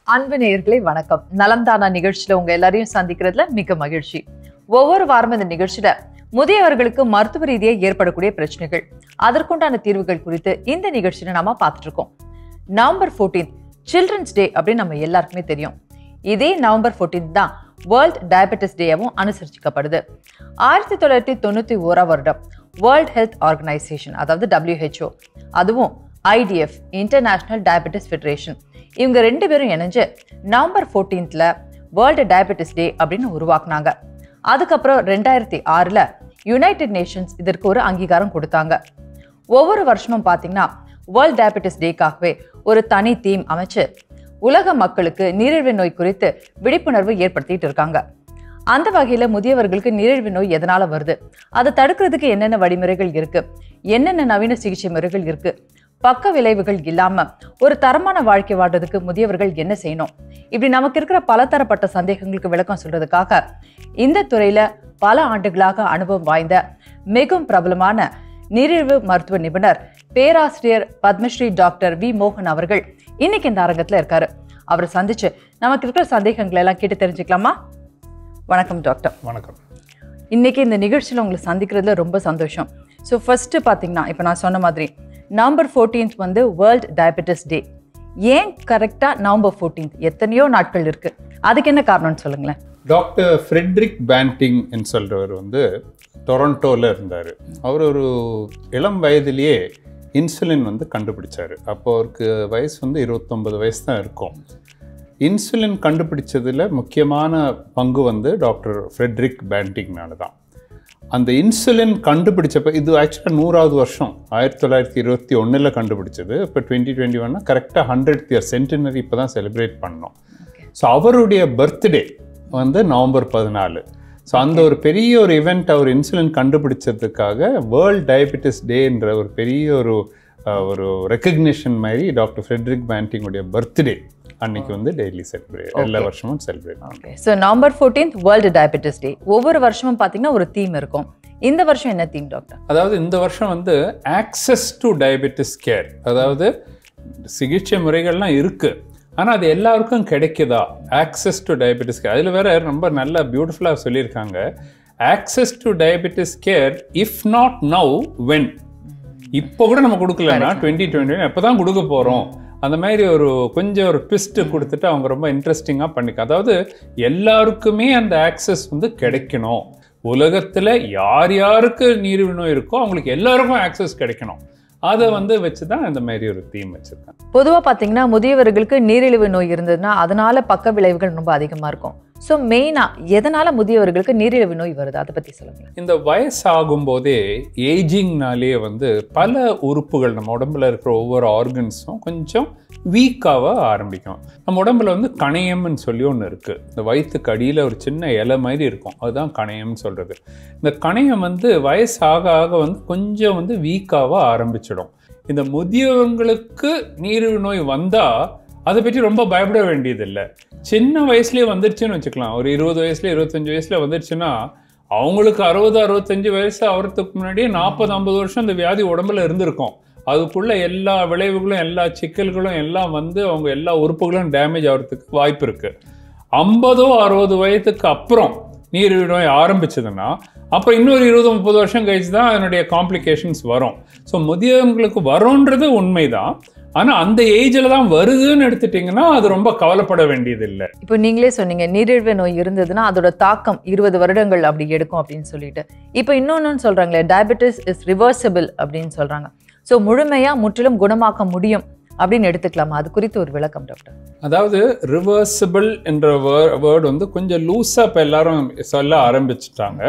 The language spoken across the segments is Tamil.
அன்பு நேயர்களே வணக்கம் நலம்தானா நிகழ்ச்சியில உங்க எல்லாரையும் சந்திக்கிறதுல மிக மகிழ்ச்சி ஒவ்வொரு வாரம் இந்த நிகழ்ச்சியில முதியவர்களுக்கு மருத்துவ ரீதியா ஏற்படக்கூடிய பிரச்சனைகள் அதற்குண்டான தீர்வுகள் குறித்து இந்த நிகழ்ச்சியில நாம பார்த்துட்டு இருக்கோம் நவம்பர் 14th சில்ட்ரன்ஸ் டே அப்படின்னு நம்ம எல்லாருக்குமே தெரியும் இதே நவம்பர் 14th தான் வேர்ல்ட் டயபெட்டிஸ் டேவும் அனுசரிக்கப்படுது ஆயிரத்தி தொள்ளாயிரத்தி தொண்ணூத்தி ஓராம் வருடம் வேர்ல்ட் ஹெல்த் ஆர்கனைசேஷன் அதாவது WHO அதுவும் ஐடிஎஃப் இன்டர்நேஷனல் டயபெட்டிஸ் ஃபெடரேஷன் இவங்க ரெண்டு பேரும் இணைஞ்சு நவம்பர் 14th வேர்ல்டு டயபெட்டிஸ் டே அப்படின்னு உருவாக்குனாங்க அதுக்கப்புறம் ரெண்டாயிரத்தி ஆறில் யுனைடெட் நேஷன்ஸ் இதற்கு ஒரு அங்கீகாரம் கொடுத்தாங்க ஒவ்வொரு வருஷமும் பார்த்தீங்கன்னா வேர்ல்ட் டயபெட்டிஸ் டேக்காகவே ஒரு தனி தீம் அமைச்சு உலக மக்களுக்கு நீரிழிவு நோய் குறித்து விழிப்புணர்வு ஏற்படுத்திட்டு இருக்காங்க அந்த வகையில முதியவர்களுக்கு நீரிழிவு நோய் எதனால வருது அதை தடுக்கிறதுக்கு என்னென்ன வழிமுறைகள் இருக்கு என்னென்ன நவீன சிகிச்சை முறைகள் இருக்கு பக்க விளைவுகள் இல்லாம ஒரு தரமான வாழ்க்கை வாழ்றதுக்கு முதியவர்கள் என்ன செய்யணும் இப்படி நமக்கு இருக்கிற பலதரப்பட்ட சந்தேகங்களுக்கு விளக்கம் சொல்றதுக்காக இந்த துறையில பல ஆண்டுகளாக அனுபவம் வாய்ந்த மிகவும் பிரபலமான நீரிழிவு மருத்துவ நிபுணர் பேராசிரியர் பத்மஸ்ரீ டாக்டர் வி மோகன் அவர்கள் இன்னைக்கு இந்த அரங்கத்துல இருக்காரு அவரை சந்திச்சு நமக்கு இருக்கிற சந்தேகங்களை எல்லாம் கேட்டு தெரிஞ்சுக்கலாமா வணக்கம் டாக்டர் வணக்கம் இன்னைக்கு இந்த நிகழ்ச்சியில் உங்களை சந்திக்கிறதுல ரொம்ப சந்தோஷம் ஸோ ஃபர்ஸ்ட் பார்த்தீங்கன்னா இப்போ நான் சொன்ன மாதிரி நவம்பர் 14th வந்து வேர்ல்ட் டயபெட்டிஸ் டே ஏன் கரெக்டாக நவம்பர் 14th எத்தனையோ நாட்கள் இருக்கு அதுக்கு என்ன காரணம்னு சொல்லுங்களேன் டாக்டர் ஃப்ரெட்ரிக் பேண்டிங் சொல்றவர் வந்து டொரண்டோவில் இருந்தார் அவர் ஒரு இளம் வயதிலேயே இன்சுலின் வந்து கண்டுபிடிச்சாரு அப்போ அவருக்கு வயசு வந்து இருபத்தொன்பது வயசு தான் இருக்கும் இன்சுலின் கண்டுபிடிச்சதுல முக்கியமான பங்கு வந்து டாக்டர் ஃப்ரெட்ரிக் பேண்டிங்னால தான் அந்த இன்சுலின் கண்டுபிடிச்சப்ப இது ஆக்சுவலாக நூறாவது வருஷம் ஆயிரத்தி தொள்ளாயிரத்தி இருபத்தி ஒன்றில் கண்டுபிடிச்சது இப்போ டுவெண்ட்டி டுவெண்ட்டி ஒன்னா கரெக்டாக ஹண்ட்ரட் இயர் சென்டினரி இப்போ தான் செலிப்ரேட் பண்ணோம் ஸோ அவருடைய பர்த்டே வந்து நவம்பர் பதினாலு ஸோ அந்த ஒரு பெரிய ஒரு இவெண்ட் அவர் இன்சுலின் கண்டுபிடிச்சதுக்காக வேர்ல்ட் டயபெட்டிஸ் டேன்ற ஒரு பெரிய ஒரு அஹ், ஒரு ரெக்கக்னிஷன் மாதிரி டாக்டர் ஃப்ரெட்ரிக் பேண்டிங்குடைய பர்த்டே அன்னைக்கு வந்து டெய்லி செலிப்ரேட் எல்லா வருஷமும் செலிப்ரேட் பண்ணுறோம் okay so November 14th world diabetes day ஒவ்வொரு வருஷமும் பார்த்தீங்கன்னா ஒரு தீம் இருக்கும் இந்த வருஷம் என்ன தீம் டாக்டர் அதாவது இந்த வருஷம் வந்து ஆக்சஸ் டு டயபெட்டிஸ் கேர் அதாவது சிகிச்சை முறைகள்லாம் இருக்கு ஆனால் அது எல்லாருக்கும் கிடைக்குதா ஆக்சஸ் டு டயபெட்டிஸ் கேர் அதில் வேற ரொம்ப நல்ல பியூட்டிஃபுல்லாக சொல்லியிருக்காங்க access to diabetes care if not now when இப்போ கூட நம்ம கொடுக்கலன்னா டுவெண்ட்டி டுவெண்ட்டி எப்போ தான் கொடுக்க போகிறோம் அந்த மாதிரி ஒரு கொஞ்சம் ஒரு ட்விஸ்ட் கொடுத்துட்டு அவங்க ரொம்ப இன்ட்ரெஸ்டிங்காக பண்ணிக்க அதாவது எல்லாருக்குமே அந்த ஆக்சஸ் வந்து கிடைக்கணும் உலகத்தில் யார் யாருக்கு நீரிழிவு நோய் இருக்கோ அவங்களுக்கு எல்லாருக்கும் ஆக்சஸ் கிடைக்கணும் அதை வந்து வச்சு தான் இந்த மாதிரி ஒரு தீம் வச்சுருக்காங்க பொதுவாக பார்த்தீங்கன்னா முதியவர்களுக்கு நீரிழிவு நோய் இருந்ததுன்னா அதனால பக்க விளைவுகள் ரொம்ப அதிகமாக இருக்கும் ஸோ மெயினாக எதனால முதியவர்களுக்கு நீரிழிவு நோய் வருது அதை பற்றி சொல்லுங்க இந்த வயசாகும் போதே ஏஜிங்னாலே வந்து பல உறுப்புகள் நம்ம உடம்புல இருக்கிற ஒவ்வொரு ஆர்கன்ஸும் கொஞ்சம் வீக்காக ஆரம்பிக்கும் நம்ம உடம்புல வந்து கணையம்னு சொல்லி ஒன்று இருக்குது இந்த வயிற்றுக்கு அடியில் ஒரு சின்ன இலை மாதிரி இருக்கும் அதுதான் கணையம்னு சொல்கிறது இந்த கணையம் வந்து வயசாக ஆக வந்து கொஞ்சம் வந்து வீக்காக ஆரம்பிச்சிடும் இந்த முதியவங்களுக்கு நீரிழிவு நோய் வந்தால் அதை பற்றி ரொம்ப பயப்பட வேண்டியதில்லை சின்ன வயசுலயே வந்துருச்சுன்னு வச்சுக்கலாம் ஒரு இருபது வயசுல இருபத்தஞ்சு வயசுல வந்துருச்சுன்னா அவங்களுக்கு அறுபது அறுபத்தஞ்சு வயசு ஆகிறதுக்கு முன்னாடியே நாற்பது ஐம்பது வருஷம் இந்த வியாதி உடம்புல இருந்திருக்கும் அதுக்குள்ள எல்லா விளைவுகளும் எல்லா சிக்கல்களும் எல்லாம் வந்து அவங்க எல்லா உறுப்புகளும் டேமேஜ் ஆகிறதுக்கு வாய்ப்பு இருக்கு ஐம்பதோ அறுபது வயதுக்கு அப்புறம் நீரிழிவு நோய் ஆரம்பிச்சதுன்னா அப்போ இன்னொரு இருபது முப்பது வருஷம் கழிச்சு தான் அதனுடைய காம்ப்ளிகேஷன்ஸ் வரும் ஸோ முதியவங்களுக்கு வரும்ன்றது உண்மைதான் ஆனால் அந்த ஏஜில் தான் வருதுன்னு எடுத்துட்டிங்கன்னா அது ரொம்ப கவலைப்பட வேண்டியதில்லை இப்போ நீங்களே சொன்னீங்க நீரிழிவு நோய் இருந்ததுன்னா அதோட தாக்கம் இருபது வருடங்கள் அப்படி எடுக்கும் அப்படின்னு சொல்லிட்டு இப்போ இன்னொன்னு சொல்றாங்களே டயபெட்டிஸ் இஸ் ரிவர்சிபிள் அப்படின்னு சொல்றாங்க ஸோ முழுமையா முற்றிலும் குணமாக்க முடியும் அப்படின்னு எடுத்துக்கலாமா அது குறித்து ஒரு விளக்கம் டாக்டர் அதாவது ரிவர்சிபிள் என்ற வேர்டு வந்து கொஞ்சம் லூஸாக இப்போ எல்லாரும் சொல்ல ஆரம்பிச்சிட்டாங்க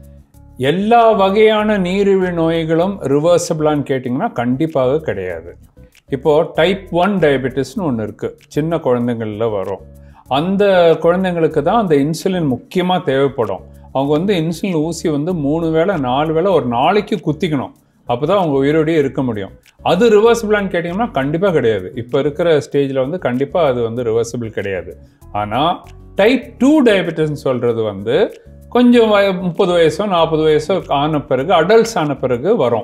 எல்லா வகையான நீரிழிவு நோய்களும் ரிவர்சிபிளான்னு கேட்டிங்கன்னா கண்டிப்பாக கிடையாது இப்போ டைப் ஒன் டயபெட்டிஸ்னு ஒன்று இருக்குது சின்ன குழந்தைங்களில் வரும் அந்த குழந்தைங்களுக்கு தான் அந்த இன்சுலின் முக்கியமாக தேவைப்படும் அவங்க வந்து இன்சுலின் ஊசி வந்து மூணு வேளை நாலு வேளை ஒரு நாளைக்கு குத்திக்கணும் அப்போ தான் அவங்க உயிரோடயே இருக்க முடியும் அது ரிவர்சிபிளான்னு கேட்டிங்கன்னா கண்டிப்பாக கிடையாது இப்போ இருக்கிற ஸ்டேஜில் வந்து கண்டிப்பாக அது வந்து ரிவர்சிபிள் கிடையாது ஆனால் டைப் டூ டயபெட்டிஸ்னு சொல்கிறது வந்து கொஞ்சம் வய முப்பது வயசோ நாற்பது வயசோ ஆன பிறகு அடல்ட்ஸ் ஆன பிறகு வரும்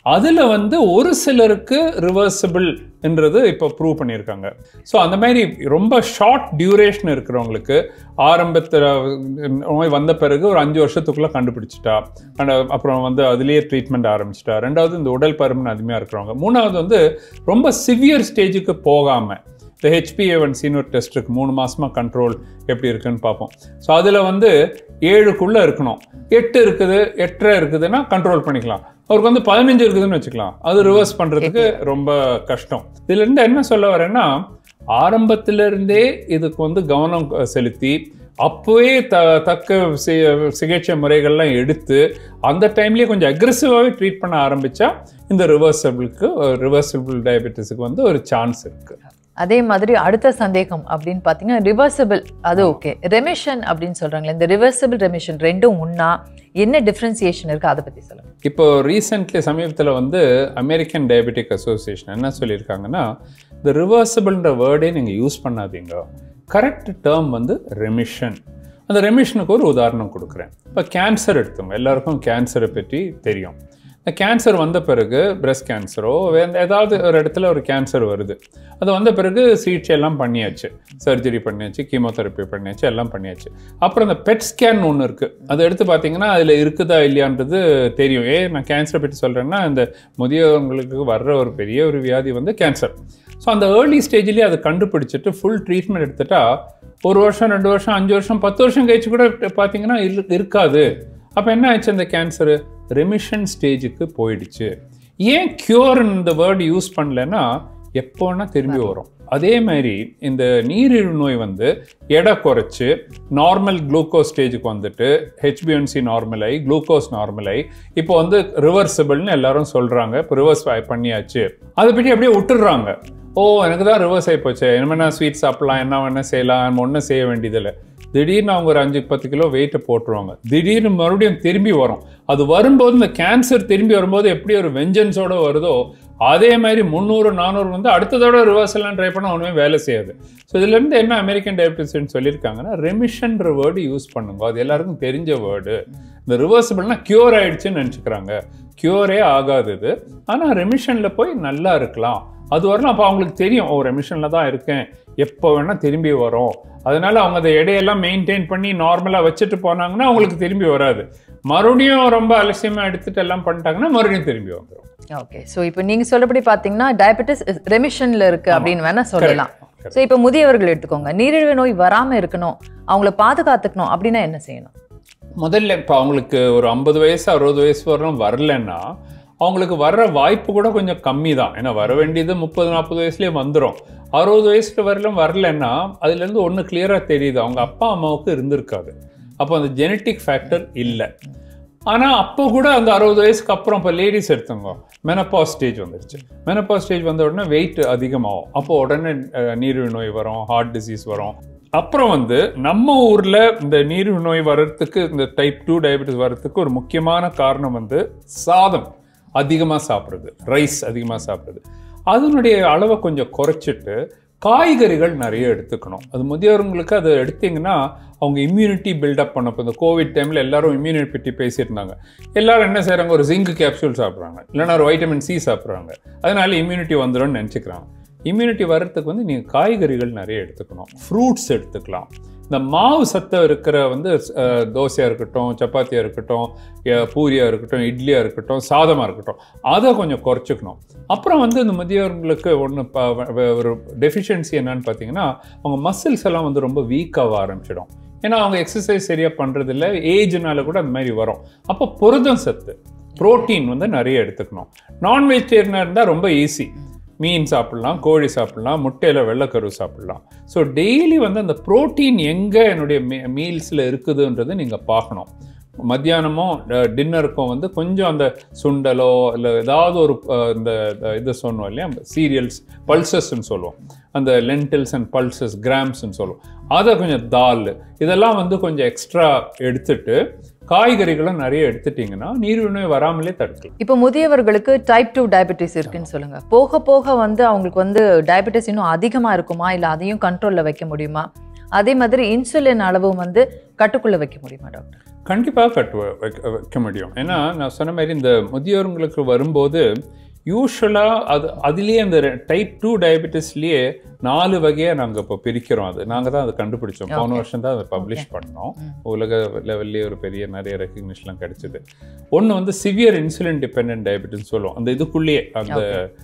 அதில் வந்து ஒரு சிலருக்கு ரிவர்சிபிள் என்றது இப்போ ப்ரூவ் பண்ணியிருக்காங்க ஸோ அந்த மாதிரி ரொம்ப ஷார்ட் டியூரேஷன் இருக்கிறவங்களுக்கு ஆரம்பத்தில் நோய் வந்த பிறகு ஒரு அஞ்சு வருஷத்துக்குள்ளே கண்டுபிடிச்சிட்டா and அப்புறம் வந்து அதுலேயே ட்ரீட்மெண்ட் ஆரம்பிச்சிட்டா ரெண்டாவது இந்த உடல் பருமன் அதிகமாக இருக்கிறவங்க மூணாவது வந்து ரொம்ப சிவியர் ஸ்டேஜுக்கு போகாமல் இந்த ஹெச்பிஏவன்சின்னு ஒரு டெஸ்ட் இருக்கு மூணு மாசமா கண்ட்ரோல் எப்படி இருக்குன்னு பார்ப்போம் ஸோ அதில் வந்து ஏழுக்குள்ளே இருக்கணும் எட்டு இருக்குது எட்டரை இருக்குதுன்னா கண்ட்ரோல் பண்ணிக்கலாம் அவருக்கு வந்து பதினஞ்சு இருக்குதுன்னு வச்சுக்கலாம் அது ரிவர்ஸ் பண்ணுறதுக்கு ரொம்ப கஷ்டம் இதுல இருந்து என்ன சொல்ல வரேன்னா ஆரம்பத்துல இருந்தே இதுக்கு வந்து கவனம் செலுத்தி அப்போவே த தக்க சி- சிகிச்சை முறைகள்லாம் எடுத்து அந்த டைம்லேயே கொஞ்சம் அக்ரெசிவாகவே ட்ரீட் பண்ண ஆரம்பிச்சா இந்த ரிவர்சபிளுக்கு ரிவர்சபிள் டயபெட்டிஸுக்கு வந்து ஒரு சான்ஸ் இருக்கு அதே மாதிரி அடுத்த சந்தேகம் அப்படின்னு பார்த்தீங்கன்னா ரிவர்சபிள் அது ஓகே ரெமிஷன் அப்படின்னு சொல்றாங்களே இந்த ரிவர்சபிள் ரெமிஷன் ரெண்டும் உண்ணா என்ன டிஃபரன்சியேஷன் இருக்கு அதை பத்தி சொல்லுங்க இப்போ ரீசெண்ட்லி சமீபத்தில் வந்து அமெரிக்கன் டயபெட்டிக் அசோசியேஷன் என்ன சொல்லியிருக்காங்கன்னா இந்த ரிவர்சபிள்ன்ற வேர்டே நீங்கள் யூஸ் பண்ணாதீங்க கரெக்ட் டேர்ம் வந்து ரெமிஷன் அந்த ரெமிஷனுக்கு ஒரு உதாரணம் கொடுக்குறேன் இப்போ கேன்சர் எடுத்தவங்க எல்லாருக்கும் கேன்சரை பற்றி தெரியும் இந்த கேன்சர் வந்த பிறகு பிரஸ்ட் கேன்சரோ வேறு ஏதாவது ஒரு இடத்துல ஒரு கேன்சர் வருது அது வந்த பிறகு சிகிச்சை எல்லாம் பண்ணியாச்சு சர்ஜரி பண்ணியாச்சு கீமோதெரப்பி பண்ணியாச்சு எல்லாம் பண்ணியாச்சு அப்புறம் அந்த பெட் ஸ்கேன் ஒன்று இருக்குது அதை எடுத்து பார்த்தீங்கன்னா அதில் இருக்குதா இல்லையான்றது தெரியும் ஏ நான் கேன்சரை பற்றி சொல்கிறேன்னா இந்த முதியவங்களுக்கு வர்ற ஒரு பெரிய ஒரு வியாதி வந்து கேன்சர் ஸோ அந்த ஏர்லி ஸ்டேஜ்லேயே அதை கண்டுபிடிச்சிட்டு ஃபுல் ட்ரீட்மெண்ட் எடுத்துட்டா ஒரு வருஷம் ரெண்டு வருஷம் அஞ்சு வருஷம் பத்து வருஷம் கழிச்சு கூட பார்த்தீங்கன்னா இரு- இருக்காது அப்போ என்ன ஆச்சு அந்த கேன்சரு ரெமிஷன் ஸ்டேஜுக்கு போயிடுச்சு ஏன் கியூர் இந்த வேர்டு யூஸ் பண்ணலன்னா எப்போன்னா திரும்பி வரும் அதே மாதிரி இந்த நீரிழிவு நோய் வந்து எடை குறைச்சு நார்மல் குளுக்கோஸ் ஸ்டேஜுக்கு வந்துட்டு ஹெச்பிஎன்சி நார்மல் ஆகி குளுக்கோஸ் நார்மல் ஆகி இப்போ வந்து ரிவர்சிபிள்னு எல்லாரும் சொல்றாங்க இப்போ ரிவர்ஸ் பண்ணியாச்சு அதை பற்றி அப்படியே விட்டுடுறாங்க ஓ எனக்கு தான் ரிவர்ஸ் ஆகி போச்சு என்ன வேணா ஸ்வீட் சாப்பிடலாம் என்ன வேணா செய்யலாம் நம்ம ஒன்றும் செய்ய வேண்டியதில்லை திடீர்னு அவங்க ஒரு அஞ்சு பத்து கிலோ வெயிட்டை போட்டுருவாங்க திடீர்னு மறுபடியும் திரும்பி வரும் அது வரும்போது இந்த கேன்சர் திரும்பி வரும்போது எப்படி ஒரு வெஞ்சன்ஸோட வருதோ அதே மாதிரி முந்நூறு நானூறு வந்து அடுத்ததோட ரிவர்ஸ் எல்லாம் ட்ரை பண்ண ஒன்றுமே வேலை செய்யாது ஸோ இதுலேருந்து என்ன அமெரிக்கன் டயபிட்டிஸ்ன்னு சொல்லியிருக்காங்கன்னா ரெமிஷன்ற வேர்டு யூஸ் பண்ணுங்க அது எல்லாருக்கும் தெரிஞ்ச வேர்டு இந்த ரிவர்சிபிள்னா க்யூர் ஆயிடுச்சுன்னு நினச்சிக்கிறாங்க க்யூரே ஆகாது இது ஆனால் ரெமிஷனில் போய் நல்லா இருக்கலாம் அது வரலாம் அப்போ அவங்களுக்கு தெரியும் ஓ ரெமிஷனில் தான் இருக்கேன் எப்போ வேணால் திரும்பி வரும் அதனால அவங்க அந்த எடையெல்லாம் மெயின்டைன் பண்ணி நார்மலாக வச்சுட்டு போனாங்கன்னா அவங்களுக்கு திரும்பி வராது மறுபடியும் ரொம்ப அலட்சியமாக எடுத்துட்டு எல்லாம் பண்ணிட்டாங்கன்னா மறுபடியும் திரும்பி வந்துடும் ஓகே ஸோ இப்போ நீங்க சொல்லபடி பார்த்தீங்கன்னா டயபெட்டிஸ் ரெமிஷன்ல இருக்கு அப்படின்னு வேணா சொல்லலாம் Correct. ஸோ இப்போ முதியவர்கள் எடுத்துக்கோங்க நீரிழிவு நோய் வராம இருக்கணும் அவங்கள பாதுகாத்துக்கணும் அப்படின்னா என்ன செய்யணும் முதல்ல இப்போ அவங்களுக்கு ஒரு ஐம்பது வயசு அறுபது வயசு வரலும் வரலன்னா அவங்களுக்கு வர்ற வாய்ப்பு கூட கொஞ்சம் கம்மி தான் ஏன்னா வர வேண்டியது முப்பது நாற்பது வயசுலேயே வந்துடும் அறுபது வயசுல வரலும் வரலன்னா அதுலேருந்து ஒன்று கிளியராக தெரியுது அவங்க அப்பா அம்மாவுக்கு இருந்திருக்காது அப்போ அந்த ஜெனட்டிக் ஃபேக்டர் இல்லை ஆனால் அப்போ கூட அந்த அறுபது வயசுக்கு அப்புறம் இப்போ லேடிஸ் எடுத்துங்க மெனப்பாஸ் ஸ்டேஜ் வந்துருச்சு மெனப்பாஸ் ஸ்டேஜ் வந்த உடனே வெயிட் அதிகமாகும் அப்போ உடனே அஹ், நீரிழிவு நோய் வரும் ஹார்ட் டிசீஸ் வரும் அப்புறம் வந்து நம்ம ஊர்ல இந்த நீரிழிவு நோய் வர்றதுக்கு இந்த டைப் டூ டயபெட்டிஸ் வர்றதுக்கு ஒரு முக்கியமான காரணம் வந்து சாதம் அதிகமாக சாப்பிட்றது ரைஸ் அதிகமாக சாப்பிட்றது அதனுடைய அளவை கொஞ்சம் குறைச்சிட்டு காய்கறிகள் நிறைய எடுத்துக்கணும் அது முதியவர்களுக்கு அதை எடுத்தீங்கன்னா அவங்க இம்யூனிட்டி பில்டப் பண்ண இப்போ இந்த கோவிட் டைமில் எல்லாரும் இம்யூனிட்டி பற்றி பேசியிருந்தாங்க எல்லாரும் என்ன செய்கிறாங்க ஒரு ஜிங்க் கேப்சூல் சாப்பிட்றாங்க இல்லைன்னா ஒரு வைட்டமின் சி சாப்பிட்றாங்க அதனால இம்யூனிட்டி வந்துடும்னு நினச்சிக்கிறாங்க இம்யூனிட்டி வர்றதுக்கு வந்து நீங்கள் காய்கறிகள் நிறைய எடுத்துக்கணும் ஃப்ரூட்ஸ் எடுத்துக்கலாம் இந்த மாவு சத்தம் இருக்கிற வந்து அஹ், தோசையாக இருக்கட்டும் சப்பாத்தியாக இருக்கட்டும் அஹ், பூரியாக இருக்கட்டும் இட்லியாக இருக்கட்டும் சாதமாக இருக்கட்டும் அதை கொஞ்சம் குறைச்சிக்கணும் அப்புறம் வந்து இந்த முதியவர்களுக்கு ஒன்று ஒரு டெஃபிஷியன்சி என்னன்னு பார்த்தீங்கன்னா அவங்க மசில்ஸ் எல்லாம் வந்து ரொம்ப வீக்காக ஆரம்பிச்சிடும் ஏன்னா அவங்க எக்ஸசைஸ் சரியாக பண்ணுறதில்ல ஏஜ்னால கூட அந்த மாதிரி வரும் அப்போ புரதம் சத்து புரோட்டீன் வந்து நிறைய எடுத்துக்கணும் நான் வெஜிடேரியனாக இருந்தால் ரொம்ப ஈஸி மீன் சாப்பிடலாம் கோழி சாப்பிடலாம் முட்டையில் வெள்ளைக்கரு சாப்பிடலாம் ஸோ டெய்லி வந்து அந்த புரோட்டீன் எங்கே என்னுடைய மீல்ஸில் இருக்குதுன்றது நீங்கள் பார்க்கணும் மத்தியானமும் டின்னருக்கும் வந்து கொஞ்சம் அந்த சுண்டலோ இல்லை ஏதாவது ஒரு அஹ், இந்த இந்த இது சொன்னோம் இல்லையா சீரியல்ஸ் பல்சஸ்ன்னு சொல்லுவோம் அந்த லென்டில்ஸ் அண்ட் பல்சஸ் கிராம்ஸ்ன்னு சொல்லுவோம் அதை கொஞ்சம் தால் இதெல்லாம் வந்து கொஞ்சம் எக்ஸ்ட்ரா எடுத்துட்டு காய்கறிகளும் நிறைய எடுத்துட்டிங்கன்னா நீரிழிவு நோய் வராமலே தடுக்கலாம் இப்போ முதியவர்களுக்கு டைப் டூ டயபெட்டிஸ் இருக்குன்னு சொல்லுங்க போக போக வந்து அவங்களுக்கு வந்து டயபெட்டிஸ் இன்னும் அதிகமா இருக்குமா இல்ல அதையும் கண்ட்ரோல்ல வைக்க முடியுமா அதே மாதிரி இன்சுலின் அளவும் வந்து கட்டுக்குள்ள வைக்க முடியுமா டாக்டர் கண்டிப்பாக கட்டு வைக்க வைக்க முடியும் ஏன்னா நான் சொன்ன மாதிரி இந்த முதியோர்களுக்கு வரும்போது யூஸ்வலாக அது அதுலேயே அந்த டைப் டூ டயபெட்டிஸ்லேயே நாலு வகையாக நாங்கள் இப்போ பிரிக்கிறோம் அது நாங்கள் தான் அதை கண்டுபிடிச்சோம் போன வருஷம் தான் அதை பப்ளிஷ் பண்ணோம் உலக லெவல்லே ஒரு பெரிய நிறைய ரெக்கக்னிஷன்லாம் கிடைச்சிது ஒன்று வந்து சிவியர் இன்சுலின் டிபெண்ட் டயபெட்டிஸ் சொல்லுவோம் அந்த இதுக்குள்ளேயே அந்த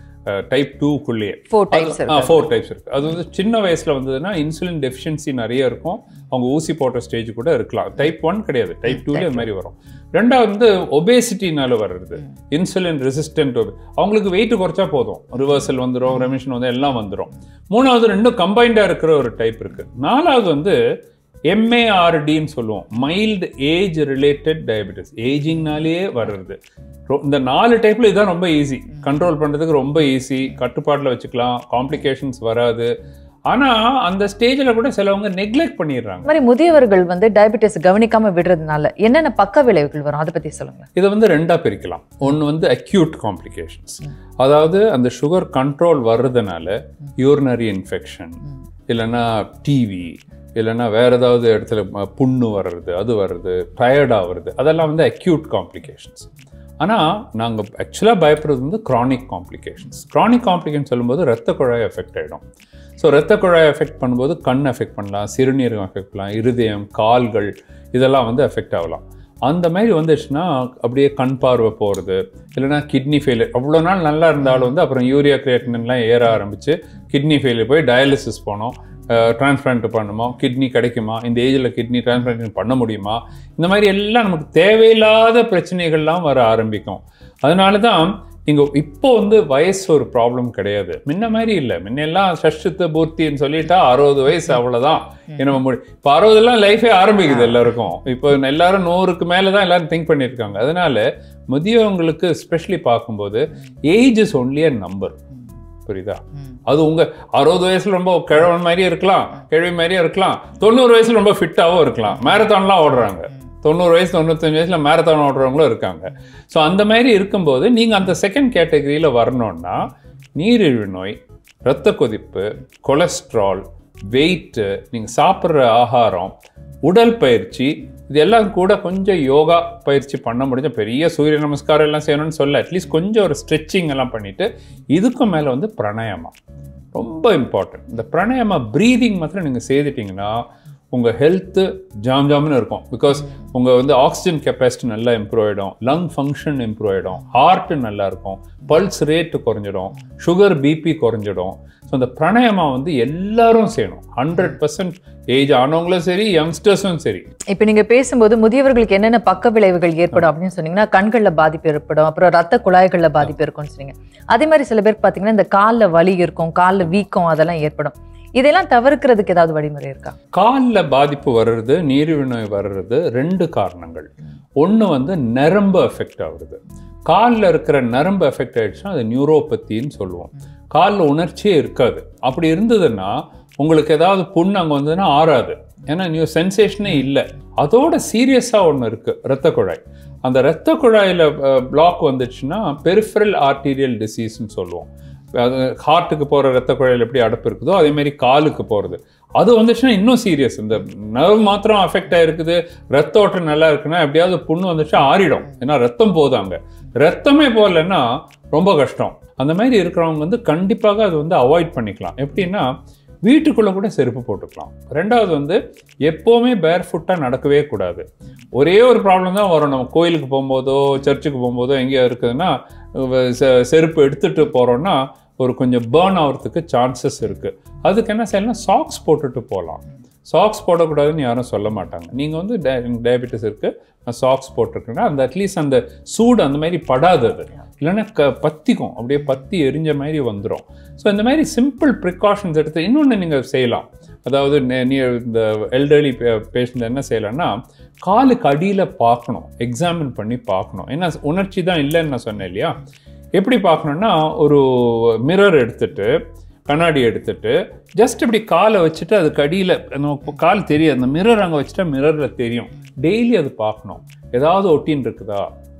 டைப் டூக்குள்ளேயே ஃபோர் டைப்ஸ் இருக்கு ஃபோர் டைப்ஸ் இருக்கு அது வந்து சின்ன வயசுல வந்ததுன்னா இன்சுலின் டெஃபிஷியன்சி நிறைய இருக்கும் அவங்க ஊசி போட்ட ஸ்டேஜ் கூட இருக்கலாம் டைப் ஒன் கிடையாது டைப் டூல அது மாதிரி வரும் ரெண்டாவது வந்து ஒபேசிட்டினால வர்றது இன்சுலின் ரெசிஸ்டன்ட் அவங்களுக்கு வெயிட் குறைச்சா போதும் ரிவர்சல் வந்துடும் ரெமிஷன் வந்து எல்லாம் வந்துடும் மூணாவது ரெண்டும் கம்பைண்டா இருக்கிற ஒரு டைப் இருக்கு நாலாவது வந்து எம்ஏஆர்டின்னு சொல்லுவோம் மைல்டு ஏஜ் ரிலேட்டட் டயபெட்டிஸ் ஏஜிங்னாலேயே வர்றது ரொ- இந்த நாலு டைப்ல இதுதான் ரொம்ப ஈஸி கண்ட்ரோல் பண்றதுக்கு ரொம்ப ஈஸி கட்டுப்பாட்டில் வச்சுக்கலாம் காம்ப்ளிகேஷன்ஸ் வராது ஆனா அந்த ஸ்டேஜில் கூட சிலவங்க நெக்லெக்ட் பண்ணிடுறாங்க இந்த மாதிரி முதியவர்கள் வந்து டயபெட்டிஸ் கவனிக்காம விடுறதுனால என்னென்ன பக்க விளைவுகள் வரும் அதை பத்தி சொல்லுங்க இதை வந்து ரெண்டா பிரிக்கலாம் ஒன்று வந்து அக்யூட் காம்ப்ளிகேஷன்ஸ் அதாவது அந்த சுகர் கண்ட்ரோல் வர்றதுனால யூரினரி இன்ஃபெக்ஷன் இல்லைன்னா டிவி இல்லைன்னா வேற ஏதாவது இடத்துல ம- புண்ணு வர்றது அது வர்றது டயர்ட் ஆகுறது அதெல்லாம் வந்து அக்யூட் காம்ப்ளிகேஷன்ஸ் ஆனால் நாங்கள் ஆக்சுவலாக பயப்படுறது வந்து chronic காம்ப்ளிகேஷன்ஸ் chronic காம்ப்ளிகேஷன் சொல்லும்போது ரத்த குழாய் எஃபெக்ட் ஆகிடும் ஸோ ரத்த குழாய் எஃபெக்ட் பண்ணும்போது கண் எஃபெக்ட் பண்ணலாம் சிறுநீரகம் எஃபெக்ட் பண்ணலாம் இருதயம் கால்கள் இதெல்லாம் வந்து எஃபெக்ட் ஆகலாம் அந்த மாதிரி வந்துச்சுன்னா அப்படியே கண் பார்வை போகிறது இல்லைன்னா கிட்னி ஃபெயிலியர் அவ்வளோ நாள் நல்லா இருந்தாலும் வந்து அப்புறம் யூரியா கிரியேட்டின்லாம் ஏற ஆரம்பிச்சு கிட்னி ஃபெயிலியர் போய் டயாலிசிஸ் போனோம் டிரான்ஸ்பிளான்ட் பண்ணுமா கிட்னி கிடைக்குமா இந்த ஏஜில் கிட்னி டிரான்ஸ்பிளான்ட் பண்ண முடியுமா இந்த மாதிரி எல்லாம் நமக்கு தேவையில்லாத பிரச்சனைகள்லாம் வர ஆரம்பிக்கும் அதனால தான் இங்கே இப்போ வந்து வயசு ஒரு ப்ராப்ளம் கிடையாது முன்ன மாதிரி இல்லை முன்னெல்லாம் சஷ்டத்து பூர்த்தின்னு சொல்லிட்டா அறுபது வயசு அவ்வளோதான் நம்ம முடி இப்போ அறுபதுலாம் லைஃபே ஆரம்பிக்குது எல்லாருக்கும் இப்போ எல்லாரும் நூறுக்கு மேலே தான் எல்லாரும் திங்க் பண்ணியிருக்காங்க அதனால முதியவங்களுக்கு ஸ்பெஷலி பார்க்கும்போது age is only a number புரியுதா அது உங்க அறுபது வயசுல ரொம்ப கிழவன் மாதிரியே இருக்கலாம் கிழவி மாதிரியே இருக்கலாம் தொண்ணூறு வயசுல ரொம்ப ஃபிட்டாகவும் இருக்கலாம் மேரத்தான்லாம் ஓடுறாங்க தொண்ணூறு வயசு தொண்ணூத்தஞ்சு வயசுல மேரத்தான் ஓடுறவங்களும் இருக்காங்க ஸோ அந்த மாதிரி இருக்கும்போது நீங்க அந்த செகண்ட் கேட்டகரியில வரணும்னா நீரிழிவு நோய் இரத்த கொதிப்பு கொலஸ்ட்ரால் வெயிட்டு நீங்கள் சாப்பிட்ற ஆகாரம் உடல் பயிற்சி இது எல்லாம் கூட கொஞ்சம் யோகா பயிற்சி பண்ண முடிஞ்ச பெரிய சூரிய நமஸ்காரம் எல்லாம் செய்யணும்னு சொல்ல அட்லீஸ்ட் கொஞ்சம் ஒரு ஸ்ட்ரெச்சிங் எல்லாம் பண்ணிட்டு இதுக்கும் மேலே வந்து பிராணாயாமம் ரொம்ப இம்பார்ட்டன்ட் இந்த பிராணாயாம ப்ரீதிங் மாத்திரம் நீங்கள் செய்துட்டீங்கன்னா உங்கள் ஹெல்த்து ஜாம் ஜாம்னு இருக்கும் பிகாஸ் உங்கள் வந்து ஆக்சிஜன் கெப்பாசிட்டி நல்லா இம்ப்ரூவ் ஆகிடும் லங் ஃபங்க்ஷன் இம்ப்ரூவ் ஆகிடும் ஹார்ட்டு நல்லா இருக்கும் பல்ஸ் ரேட்டு குறைஞ்சிடும் சுகர் பிபி குறைஞ்சிடும் ஸோ அந்த பிராணாயாமா வந்து எல்லாரும் செய்யணும் ஹண்ட்ரட் பர்சன்ட் ஏஜ் ஆனவங்களும் சரி யங்ஸ்டர்ஸும் சரி இப்ப நீங்க பேசும்போது முதியவர்களுக்கு என்னென்ன பக்க விளைவுகள் ஏற்படும் அப்படின்னு சொன்னீங்கன்னா கண்கள்ல பாதிப்பு ஏற்படும் அப்புறம் ரத்த குழாய்கள்ல பாதிப்பு இருக்கும்னு சொன்னீங்க அதே மாதிரி சில பேருக்கு பாத்தீங்கன்னா இந்த கால்ல வலி இருக்கும் கால்ல வீக்கம் அதெல்லாம் ஏற்படும் இதெல்லாம் தவிர்க்கிறதுக்கு ஏதாவது வழிமுறை இருக்கா காலில் பாதிப்பு வர்றது நீரிழிவு நோய் வர்றது ரெண்டு காரணங்கள் ஒன்று வந்து நரம்பு எஃபெக்ட் ஆகுறது காலில் இருக்கிற நரம்பு எஃபெக்ட் ஆயிடுச்சுன்னா அது நியூரோபத்தின்னு சொல்லுவோம் காலில் உணர்ச்சியே இருக்காது அப்படி இருந்ததுன்னா உங்களுக்கு ஏதாவது புண் அங்கே வந்ததுன்னா ஆறாது ஏன்னா நியூ சென்சேஷனே இல்லை அதோட சீரியஸாக ஒன்று இருக்குது இரத்த குழாய் அந்த இரத்த குழாயில் பிளாக் வந்துச்சுன்னா பெரிஃபரல் ஆர்டீரியல் டிசீஸ்னு சொல்லுவோம் அது ஹார்ட்டுக்கு போகிற ரத்த குழாயில் எப்படி அடப்பு இருக்குதோ அதே மாதிரி காலுக்கு போகிறது அது வந்துச்சுன்னா இன்னும் சீரியஸ் இந்த நர்வ் மாத்திரம் அஃபெக்ட் ஆயிருக்குது ரத்த ஓட்டம் நல்லா இருக்குன்னா எப்படியாவது புண்ணு வந்துச்சுன்னா ஆறிடும் ஏன்னா ரத்தம் போதாங்க ரத்தமே போகலன்னா ரொம்ப கஷ்டம் அந்த மாதிரி இருக்கிறவங்க வந்து கண்டிப்பாக அது வந்து அவாய்ட் பண்ணிக்கலாம் எப்படின்னா வீட்டுக்குள்ளே கூட செருப்பு போட்டுக்கலாம் ரெண்டாவது வந்து எப்போவுமே பேர் ஃபுட்டாக நடக்கவே கூடாது ஒரே ஒரு ப்ராப்ளம் தான் வரும் நம்ம கோயிலுக்கு போகும்போதோ சர்ச்சுக்கு போகும்போதோ எங்கேயோ இருக்குதுன்னா வ- செ- செருப்பு எடுத்துட்டு போகிறோன்னா ஒரு கொஞ்சம் பேர்ன் ஆகிறதுக்கு சான்சஸ் இருக்குது அதுக்கு என்ன செய்யலாம் சாக்ஸ் போட்டுட்டு போகலாம் சாக்ஸ் போடக்கூடாதுன்னு யாரும் சொல்ல மாட்டாங்க நீங்கள் வந்து டயபெட்டிஸ் இருக்குது நான் சாக்ஸ் போட்டிருக்கேன்னா அந்த அட்லீஸ்ட் அந்த சூடு அந்த மாதிரி படாது அது இல்லைன்னா க பத்திக்கும் அப்படியே பத்தி எரிஞ்ச மாதிரி வந்துடும் ஸோ இந்த மாதிரி சிம்பிள் ப்ரிகாஷன்ஸ் எடுத்து இன்னொன்று நீங்கள் செய்யலாம் அதாவது நெ- நீ இந்த எல்டர்லி பேஷண்ட் என்ன செய்யலாம்னா காலுக்கு அடியில் பார்க்கணும் எக்ஸாமின் பண்ணி பார்க்கணும் ஏன்னா உணர்ச்சி தான் இல்லைன்னு நான் சொன்னேன் இல்லையா எப்படி பார்க்கணுன்னா ஒரு மிரர் எடுத்துட்டு கண்ணாடி எடுத்துட்டு ஜஸ்ட் இப்படி காலை வச்சுட்டு அதுக்கு அடியில் நம்ம கால் தெரியும் அந்த மிரர் அங்கே வச்சுட்டா மிரரில் தெரியும் டெய்லி அது பார்க்கணும் ஏதாவது ஒட்டின்னு இருக்குதா